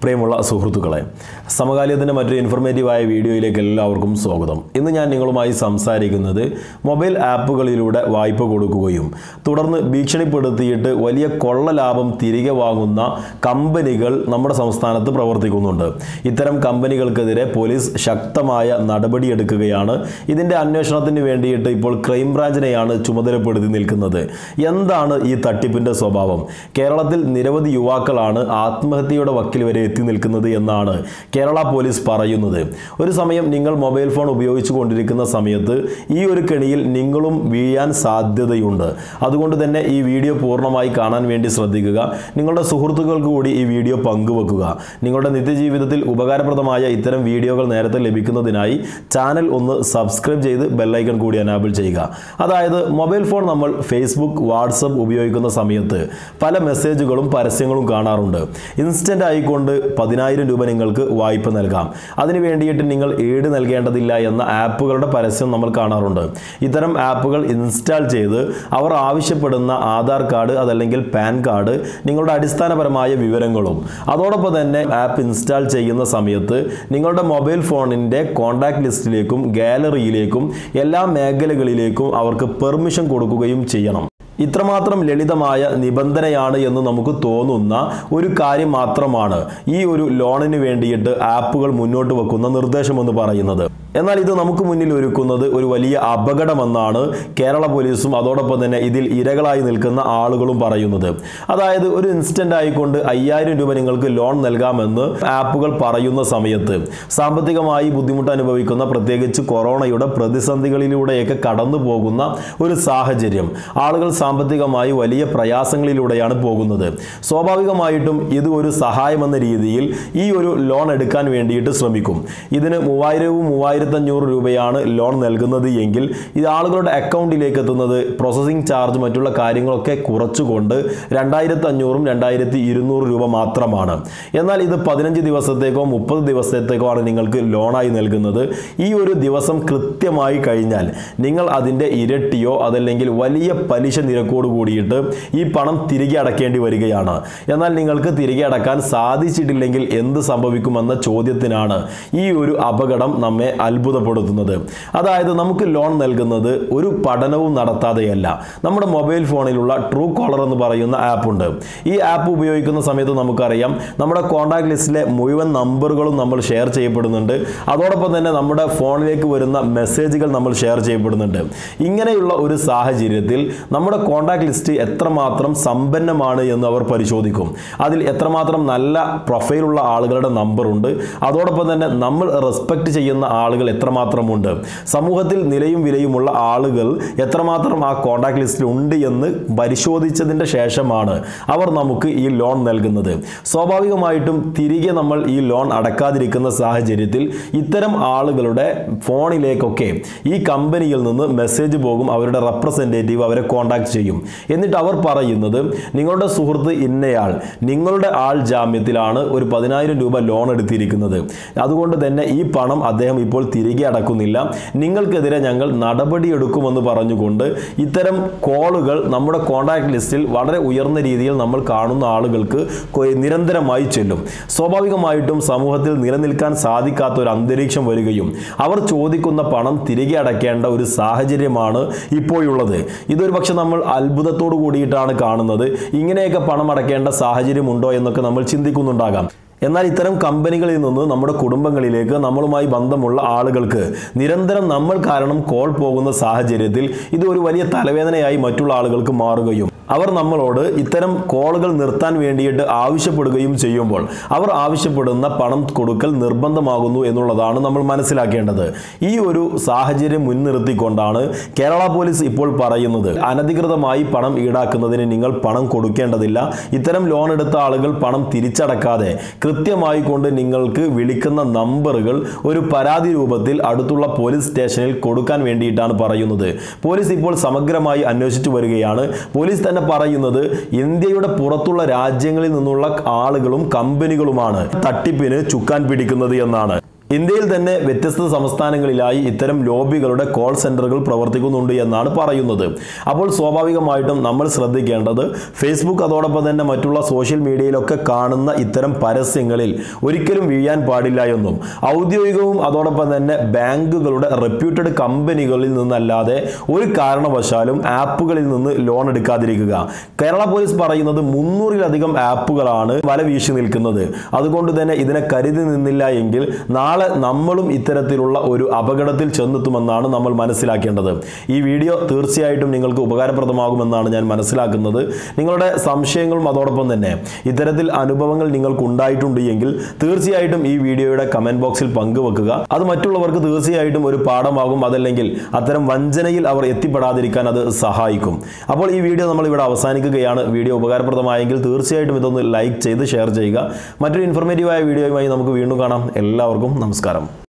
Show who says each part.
Speaker 1: പ്രിയമുള്ള സുഹൃത്തുക്കളെ സമകാലീനത്തിൻ്റെ മറ്റൊരു ഇൻഫർമേറ്റീവായ വീഡിയോയിലേക്ക് എല്ലാവർക്കും സ്വാഗതം ഇന്ന് ഞാൻ നിങ്ങളുമായി സംസാരിക്കുന്നത് മൊബൈൽ ആപ്പുകളിലൂടെ വായ്പ കൊടുക്കുകയും തുടർന്ന് ഭീഷണിപ്പെടുത്തിയിട്ട് വലിയ കൊള്ള ലാഭം തിരികെ വാങ്ങുന്ന കമ്പനികൾ നമ്മുടെ സംസ്ഥാനത്ത് പ്രവർത്തിക്കുന്നുണ്ട് ഇത്തരം കമ്പനികൾക്കെതിരെ പോലീസ് ശക്തമായ നടപടിയെടുക്കുകയാണ് ഇതിൻ്റെ അന്വേഷണത്തിന് വേണ്ടിയിട്ട് ഇപ്പോൾ ക്രൈംബ്രാഞ്ചിനെയാണ് ചുമതലപ്പെടുത്തി നിൽക്കുന്നത് എന്താണ് ഈ തട്ടിപ്പിൻ്റെ സ്വഭാവം കേരളത്തിൽ നിരവധി യുവാക്കളാണ് ആത്മഹത്യയുടെ വക്കിൽ വരെ എത്തി നിൽക്കുന്നത് എന്നാണ് കേരള പോലീസ് പറയുന്നത് ഒരു സമയം നിങ്ങൾ മൊബൈൽ ഫോൺ ഉപയോഗിച്ചു കൊണ്ടിരിക്കുന്ന സമയത്ത് ഈ ഒരു കെണിയിൽ നിങ്ങളും വീഴാൻ സാധ്യതയുണ്ട് അതുകൊണ്ട് തന്നെ ഈ വീഡിയോ പൂർണ്ണമായി കാണാൻ വേണ്ടി ശ്രദ്ധിക്കുക നിങ്ങളുടെ സുഹൃത്തുക്കൾക്ക് കൂടി ഈ വീഡിയോ പങ്കുവെക്കുക നിങ്ങളുടെ നിത്യജീവിതത്തിൽ ഉപകാരപ്രദമായ ഇത്തരം വീഡിയോകൾ നേരത്തെ ലഭിക്കുന്നതിനായി ചാനൽ ഒന്ന് സബ്സ്ക്രൈബ് ചെയ്ത് ബെല്ലൈക്കൺ കൂടി എനാബിൾ ചെയ്യുക അതായത് മൊബൈൽ ഫോൺ നമ്മൾ ഫേസ്ബുക്ക് വാട്സപ്പ് ഉപയോഗിക്കുന്ന സമയത്ത് പല മെസ്സേജുകളും പരസ്യങ്ങളും കാണാറുണ്ട് ഇൻസ്റ്റൻ്റ് ആയിക്കൊണ്ട് പതിനായിരം രൂപ നിങ്ങൾക്ക് വായ്പ നൽകാം അതിന് വേണ്ടിയിട്ട് നിങ്ങൾ ഈട് നൽകേണ്ടതില്ല എന്ന ആപ്പുകളുടെ പരസ്യം നമ്മൾ കാണാറുണ്ട് ഇത്തരം ആപ്പുകൾ ഇൻസ്റ്റാൾ ചെയ്ത് അവർ ആവശ്യപ്പെടുന്ന ആധാർ കാർഡ് അതല്ലെങ്കിൽ പാൻ കാർഡ് നിങ്ങളുടെ അടിസ്ഥാനപരമായ വിവരങ്ങളും അതോടൊപ്പം തന്നെ ആപ്പ് ഇൻസ്റ്റാൾ ചെയ്യുന്ന സമയത്ത് നിങ്ങളുടെ മൊബൈൽ ഫോണിൻ്റെ കോൺടാക്ട് ലിസ്റ്റിലേക്കും ഗാലറിയിലേക്കും എല്ലാ മേഖലകളിലേക്കും അവർക്ക് പെർമിഷൻ കൊടുക്കുകയും ചെയ്യണം ഇത്രമാത്രം ലളിതമായ നിബന്ധനയാണ് എന്ന് നമുക്ക് തോന്നുന്ന ഒരു കാര്യം മാത്രമാണ് ഈ ഒരു ലോണിന് വേണ്ടിയിട്ട് ആപ്പുകൾ മുന്നോട്ട് വെക്കുന്ന നിർദ്ദേശം എന്ന് പറയുന്നത് എന്നാൽ ഇത് നമുക്ക് മുന്നിൽ ഒരുക്കുന്നത് ഒരു വലിയ അപകടമെന്നാണ് കേരള പോലീസും അതോടൊപ്പം തന്നെ ഇതിൽ ഇരകളായി നിൽക്കുന്ന ആളുകളും പറയുന്നത് അതായത് ഒരു ഇൻസ്റ്റന്റ് ആയിക്കൊണ്ട് അയ്യായിരം രൂപ നിങ്ങൾക്ക് ലോൺ നൽകാമെന്ന് ആപ്പുകൾ പറയുന്ന സമയത്ത് സാമ്പത്തികമായി ബുദ്ധിമുട്ട് അനുഭവിക്കുന്ന പ്രത്യേകിച്ച് കൊറോണയുടെ പ്രതിസന്ധികളിലൂടെയൊക്കെ കടന്നു പോകുന്ന ഒരു സാഹചര്യം ആളുകൾ സാമ്പത്തികമായി വലിയ പ്രയാസങ്ങളിലൂടെയാണ് പോകുന്നത് സ്വാഭാവികമായിട്ടും ഇത് ഒരു സഹായമെന്ന രീതിയിൽ ഈ ഒരു ലോൺ എടുക്കാൻ വേണ്ടിയിട്ട് ശ്രമിക്കും ഇതിന് മൂവായിരവും മൂവായിരത്തഞ്ഞൂറ് രൂപയാണ് ലോൺ നൽകുന്നത് എങ്കിൽ ഇത് ആളുകളുടെ അക്കൗണ്ടിലേക്ക് എത്തുന്നത് പ്രോസസ്സിംഗ് ചാർജ് മറ്റുള്ള കാര്യങ്ങളൊക്കെ കുറച്ചുകൊണ്ട് രണ്ടായിരത്തി അഞ്ഞൂറും രണ്ടായിരത്തി ഇരുന്നൂറ് രൂപ മാത്രമാണ് എന്നാൽ ഇത് പതിനഞ്ച് ദിവസത്തേക്കോ മുപ്പത് ദിവസത്തേക്കോ ആണ് നിങ്ങൾക്ക് ലോണായി നൽകുന്നത് ഈ ഒരു ദിവസം കൃത്യമായി കഴിഞ്ഞാൽ നിങ്ങൾ അതിൻ്റെ ഇരട്ടിയോ അതല്ലെങ്കിൽ വലിയ പലിശ നിരക്കോട് കൂടിയിട്ട് ഈ പണം തിരികെ അടക്കേണ്ടി വരികയാണ് എന്നാൽ നിങ്ങൾക്ക് തിരികെ അടക്കാൻ സാധിച്ചിട്ടില്ലെങ്കിൽ എന്ത് സംഭവിക്കുമെന്ന ചോദ്യത്തിനാണ് ഈ ഒരു അപകടം നമ്മെ അത്ഭുതപ്പെടുത്തുന്നത് അതായത് നമുക്ക് ലോൺ നൽകുന്നത് ഒരു പഠനവും നടത്താതെയല്ല നമ്മുടെ മൊബൈൽ ഫോണിലുള്ള ട്രൂ കോളർ എന്ന് പറയുന്ന ആപ്പ് ഉണ്ട് ഈ ആപ്പ് ഉപയോഗിക്കുന്ന സമയത്ത് നമുക്കറിയാം നമ്മുടെ കോൺടാക്ട് ലിസ്റ്റിലെ മുഴുവൻ നമ്പറുകളും നമ്മൾ ഷെയർ ചെയ്യപ്പെടുന്നുണ്ട് അതോടൊപ്പം തന്നെ നമ്മുടെ ഫോണിലേക്ക് വരുന്ന മെസ്സേജുകൾ നമ്മൾ ഷെയർ ചെയ്യപ്പെടുന്നുണ്ട് ഇങ്ങനെയുള്ള ഒരു സാഹചര്യത്തിൽ നമ്മുടെ കോൺടാക്ട് ലിസ്റ്റ് എത്രമാത്രം സമ്പന്നമാണ് എന്ന് അവർ പരിശോധിക്കും അതിൽ എത്രമാത്രം നല്ല പ്രൊഫൈലുള്ള ആളുകളുടെ നമ്പറുണ്ട് അതോടൊപ്പം തന്നെ നമ്മൾ റെസ്പെക്ട് ചെയ്യുന്ന ആളുകൾ എത്രമാത്രമുണ്ട് സമൂഹത്തിൽ നിലയും വിലയുമുള്ള ആളുകൾ എത്രമാത്രം ആ കോൺടാക്ട് ലിസ്റ്റിൽ ഉണ്ട് എന്ന് പരിശോധിച്ചതിൻ്റെ ശേഷമാണ് അവർ നമുക്ക് ഈ ലോൺ നൽകുന്നത് സ്വാഭാവികമായിട്ടും തിരികെ നമ്മൾ ഈ ലോൺ അടക്കാതിരിക്കുന്ന സാഹചര്യത്തിൽ ഇത്തരം ആളുകളുടെ ഫോണിലേക്കൊക്കെ ഈ കമ്പനിയിൽ നിന്ന് മെസ്സേജ് പോകും അവരുടെ റെപ്രസെൻറ്റേറ്റീവ് അവരെ കോൺടാക്ട് ചെയ്യും എന്നിട്ട് അവർ പറയുന്നത് നിങ്ങളുടെ സുഹൃത്ത് ഇന്നയാൾ നിങ്ങളുടെ ആൾ ജാമ്യത്തിലാണ് ഒരു പതിനായിരം രൂപ ലോൺ എടുത്തിരിക്കുന്നത് അതുകൊണ്ട് തന്നെ ഈ പണം അദ്ദേഹം ഇപ്പോൾ തിരികെ അടക്കുന്നില്ല നിങ്ങൾക്കെതിരെ ഞങ്ങൾ നടപടിയെടുക്കുമെന്ന് പറഞ്ഞുകൊണ്ട് ഇത്തരം കോളുകൾ നമ്മുടെ കോൺടാക്ട് ലിസ്റ്റിൽ വളരെ ഉയർന്ന രീതിയിൽ നമ്മൾ കാണുന്ന ആളുകൾക്ക് കൊ- നിരന്തരമായി ചെല്ലും സ്വാഭാവികമായിട്ടും സമൂഹത്തിൽ നിലനിൽക്കാൻ സാധിക്കാത്ത ഒരു അന്തരീക്ഷം വരികയും അവർ ചോദിക്കുന്ന പണം തിരികെ അടയ്ക്കേണ്ട ഒരു സാഹചര്യമാണ് ഇപ്പോഴുള്ളത് ഇതൊരു പക്ഷെ നമ്മൾ അത്ഭുതത്തോടു കൂടിയിട്ടാണ് കാണുന്നത് ഇങ്ങനെയൊക്കെ പണം അടയ്ക്കേണ്ട സാഹചര്യമുണ്ടോ എന്നൊക്കെ നമ്മൾ ചിന്തിക്കുന്നുണ്ടാകാം എന്നാൽ ഇത്തരം കമ്പനികളിൽ നിന്ന് നമ്മുടെ കുടുംബങ്ങളിലേക്ക് നമ്മളുമായി ബന്ധമുള്ള ആളുകൾക്ക് നിരന്തരം നമ്മൾ കാരണം കോൾ പോകുന്ന സാഹചര്യത്തിൽ ഇത് ഒരു വലിയ തലവേദനയായി മറ്റുള്ള ആളുകൾക്ക് മാറുകയും അവർ നമ്മളോട് ഇത്തരം കോളുകൾ നിർത്താൻ വേണ്ടിയിട്ട് ആവശ്യപ്പെടുകയും ചെയ്യുമ്പോൾ അവർ ആവശ്യപ്പെടുന്ന പണം കൊടുക്കൽ നിർബന്ധമാകുന്നു എന്നുള്ളതാണ് നമ്മൾ മനസ്സിലാക്കേണ്ടത് ഈ ഒരു സാഹചര്യം മുൻനിർത്തിക്കൊണ്ടാണ് കേരള പോലീസ് ഇപ്പോൾ പറയുന്നത് അനധികൃതമായി പണം ഈടാക്കുന്നതിന് നിങ്ങൾ പണം കൊടുക്കേണ്ടതില്ല ഇത്തരം ലോൺ എടുത്ത ആളുകൾ പണം തിരിച്ചടക്കാതെ കൃത്യമായി കൊണ്ട് നിങ്ങൾക്ക് വിളിക്കുന്ന നമ്പറുകൾ ഒരു പരാതി രൂപത്തിൽ അടുത്തുള്ള പോലീസ് സ്റ്റേഷനിൽ കൊടുക്കാൻ വേണ്ടിയിട്ടാണ് പറയുന്നത് പോലീസ് ഇപ്പോൾ സമഗ്രമായി അന്വേഷിച്ചു വരികയാണ് പോലീസ് തന്നെ പറയുന്നത് ഇന്ത്യയുടെ പുറത്തുള്ള രാജ്യങ്ങളിൽ നിന്നുള്ള ആളുകളും കമ്പനികളുമാണ് തട്ടിപ്പിന് ചുക്കാൻ പിടിക്കുന്നത് എന്നാണ് ഇന്ത്യയിൽ തന്നെ വ്യത്യസ്ത സംസ്ഥാനങ്ങളിലായി ഇത്തരം ലോബികളുടെ കോൾ സെന്ററുകൾ പ്രവർത്തിക്കുന്നുണ്ട് എന്നാണ് പറയുന്നത് അപ്പോൾ സ്വാഭാവികമായിട്ടും നമ്മൾ ശ്രദ്ധിക്കേണ്ടത് ഫേസ്ബുക്ക് അതോടൊപ്പം തന്നെ മറ്റുള്ള സോഷ്യൽ മീഡിയയിലൊക്കെ കാണുന്ന ഇത്തരം പരസ്യങ്ങളിൽ ഒരിക്കലും വീഴാൻ പാടില്ല എന്നും ഔദ്യോഗികവും അതോടൊപ്പം തന്നെ ബാങ്കുകളുടെ റെപ്യൂട്ടഡ് കമ്പനികളിൽ നിന്നല്ലാതെ ഒരു കാരണവശാലും ആപ്പുകളിൽ നിന്ന് ലോൺ എടുക്കാതിരിക്കുക കേരള പോലീസ് പറയുന്നത് മുന്നൂറിലധികം ആപ്പുകളാണ് വല വീശി നിൽക്കുന്നത് അതുകൊണ്ട് തന്നെ ഇതിനെ കരുതി നിന്നില്ല എങ്കിൽ നാളെ നമ്മളും ഇത്തരത്തിലുള്ള ഒരു അപകടത്തിൽ ചെന്നെത്തുമെന്നാണ് നമ്മൾ മനസ്സിലാക്കേണ്ടത് ഈ വീഡിയോ തീർച്ചയായിട്ടും നിങ്ങൾക്ക് ഉപകാരപ്രദമാകുമെന്നാണ് ഞാൻ മനസ്സിലാക്കുന്നത് നിങ്ങളുടെ സംശയങ്ങളും അതോടൊപ്പം തന്നെ ഇത്തരത്തിൽ അനുഭവങ്ങൾ നിങ്ങൾക്ക് ഉണ്ടായിട്ടുണ്ട് എങ്കിൽ തീർച്ചയായിട്ടും ഈ വീഡിയോയുടെ കമന്റ് ബോക്സിൽ പങ്കുവെക്കുക അത് മറ്റുള്ളവർക്ക് തീർച്ചയായിട്ടും ഒരു പാഠമാകും അതല്ലെങ്കിൽ അത്തരം വഞ്ചനയിൽ അവർ എത്തിപ്പെടാതിരിക്കാൻ അത് സഹായിക്കും അപ്പോൾ ഈ വീഡിയോ നമ്മൾ ഇവിടെ അവസാനിക്കുകയാണ് വീഡിയോ ഉപകാരപ്രദമായെങ്കിൽ തീർച്ചയായിട്ടും ഇതൊന്ന് ലൈക്ക് ചെയ്ത് ഷെയർ ചെയ്യുക മറ്റൊരു ഇൻഫോർമേറ്റീവായ വീഡിയോയുമായി നമുക്ക് വീണ്ടും കാണാം എല്ലാവർക്കും നമസ്കാരം